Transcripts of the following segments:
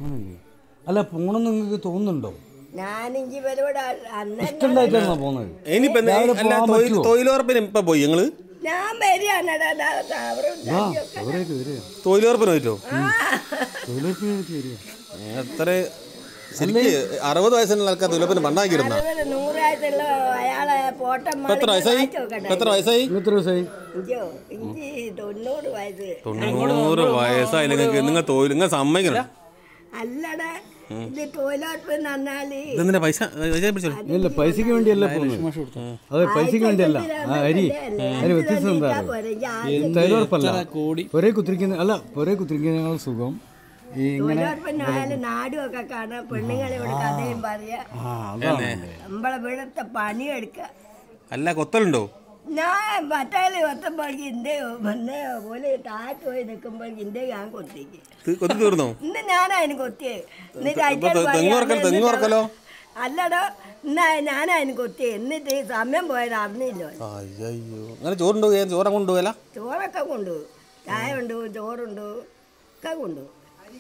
ആണല്ലേ. അല്ല പോണെന്ന് നിങ്ങൾക്ക് തോന്നുന്നുണ്ടോ ഞാനെങ്കിൽ ഇവരോട് അന്നെ ഇഷ്ടമുണ്ടായിട്ടാണോ പോകുന്നത് ഇനിയിപ്പോ എന്താ- രാവിലെ അല്ല പോകാൻ തൊഴിൽ പറ്റുമോ? തൊഴിലുറപ്പിന് ഇപ്പൊ പോയി ഞങ്ങള് ഞാൻ വരികയാണടാ അവരും ആ അവരേക്ക് വരിക തൊഴിലുറപ്പിന് പോയിട്ടോ തൊഴിലുറപ്പിനേക്ക് വരിക എത്ര ശരിക്ക് അറുപത് വയസ്സുള്ള ആൾക്കാർ തൊഴിലുറപ്പിന് മണ്ണാക്കിയിരുന്ന അതുപോലെ നൂറായിട്ടുള്ള അയാളെ പോട്ടം ഇപ്പൊ എത്ര വയസ്സായി ഇപ്പൊ എത്ര വയസ്സായി എത്ര ദിവസമായി ഇഞ്ചോ ഇഞ്ചി തൊണ്ണൂറ് വയസ്സ് തൊണ്ണൂറ് വയസ്സായി നിങ്ങൾക്ക് നിങ്ങൾ തൊഴിൽ നിങ്ങൾ സമ്മതിക്കണം അല്ലടാ ഇത് തൊഴിലുറപ്പ് എന്ന് പറഞ്ഞാല് ഇതെന്തിനാ പൈസ പൈസ പിടിച്ചോളൂ ഇല്ല പൈസക്ക് വേണ്ടിയല്ല പോകുന്നത് അതെ പൈസക്ക് വേണ്ടിയല്ല ആ അരി അരി വ്യത്യസ്തം എന്താ അറിയോ? തൊഴിലുറപ്പല്ല ഒരേ കുത്തിരിക്കുന്ന അല്ല ഒരേ കുത്തിരിക്കുന്നതിനേക്കാൾ സുഖം ഈ ഇങ്ങനെ തൊഴിലുറപ്പിനായാലും നാടും ഒക്കെ കാണാം പെണ്ണുങ്ങളോട് കഥയും പറയാ ആ അതാണ് നമ്മളെ ഇവിടുത്തെ പണിയെടുക്ക അല്ല കൊത്തലുണ്ടോ ഞാൻ മറ്റേ കൊത്തുമ്പോഴേക്ക് ഇന്റെ വന്ന് പോലെ താഴത്ത് പോയി നിൽക്കുമ്പോഴേക്ക് ഇന്റെ ഞാൻ കൊത്തിക്ക് ത് കൊത്തി തീർന്നോ ഇന്ന് ഞാനതിന് കൊത്തിയേ എന്നിട്ട് ഇപ്പൊ അയച്ചാൽ തെങ്ങ് വറക്കൽ തെങ്ങ് വറക്കലോ അല്ലടോ ഇന്ന് ഞാനതിന് കൊത്തിയേ എന്നിട്ട് സമയം പോയത് അറിഞ്ഞില്ലോ അയ്യോ അങ്ങനെ ചോറുണ്ടോ ചോറ് അങ്ങ് കൊണ്ടുപോയല്ല ചോറൊക്കെ കൊണ്ടുപോകും ചായ കൊണ്ടുപോകും ചോറുണ്ട് ഒക്കെ കൊണ്ടുപോകും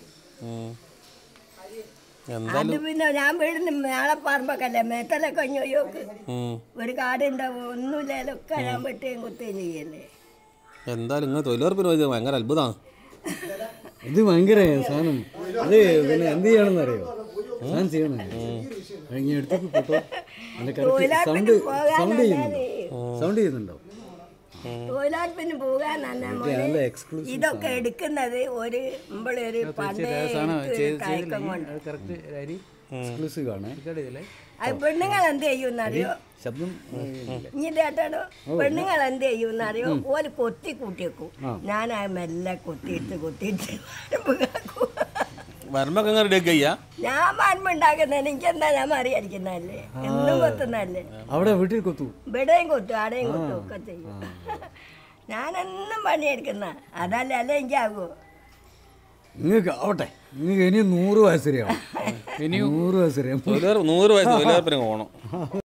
എന്താ അത് പിന്നെ ഞാൻ വീടിന് മേളെ പറമ്പൊക്കല്ലേ മേത്തലൊക്കെ ഞൊയ്യോക്ക് ഉം. ഒരു കാടുണ്ടാവും ഒന്നുമില്ലല്ലോ ഒക്കെ ഞാൻ വെട്ടുകയും കുത്തുകയും ചെയ്യല്ലേ എന്തായാലും നിങ്ങൾ തൊഴിലുറപ്പിന് പോയത് ഭയങ്കര അത്ഭുതമാണ് ഇത് ഭയങ്കര സാധനം അത് പിന്നെ എന്ത് ചെയ്യണമെന്ന് അറിയോ സാധനം ചെയ്യണം ഇങ്ങനെ എടുത്തേക്ക് ഫോട്ടോ അതിന്റെ കറക്റ്റ് സൗണ്ട് സൗണ്ട് ചെയ്യുന്നുണ്ടോ സൗണ്ട് ചെയ്യുന്നുണ്ടോ തൊഴിലുറപ്പിന് പോകാൻ നല്ല എക്സ്ക്ലൂസീവ് ഇതൊക്കെ എടുക്കുന്നത് ഒരു നമ്മളൊരു പണ്ടേ എടുത്തൊരു തയക്കം കൊണ്ട് എക്സ്ക്ലൂസീവ് ആണ് അത് പെണ്ണുങ്ങൾ എന്ത് ചെയ്യുമെന്നറിയോ ശബ്ദം ഇനി കേട്ടോ പെണ്ണുങ്ങൾ എന്ത് ചെയ്യുമെന്നറിയോ ഒരു കൊത്തി കൂട്ടിയേക്കും ഞാൻ ആ മെല്ലെ കൊത്തിയിട്ട് കൊത്തിയിട്ട് കാക്കും. വരുമ്പോ നിങ്ങൾ റെഡി ചെയ്യാ ഞാൻ മരുമ്പ് ഉണ്ടാക്കുന്നതിന് എനിക്ക് എന്താ ഞാൻ മറി അടിക്കുന്നതല്ലേ എന്നും കൊത്തുന്നതല്ലേ അവിടെ വീട്ടിൽ കൊത്തു ഇവിടെയും കൊത്തും അവിടെയും കൊത്തും ഒക്കെ ചെയ്യും ഞാനെന്നും പണിയെടുക്കുന്ന അതല്ല അല്ലേ എനിക്കാകുമോ നിങ്ങൾക്ക് ആവട്ടെ നിങ്ങൾക്ക് ഇനി നൂറ് വയസ്സ് വരെയാവും നൂറ് വയസ്സ് വരെയാവും തൊഴിലുറപ്പ് നൂറ് വയസ്സ് തൊഴിലുറപ്പിന് പോകണം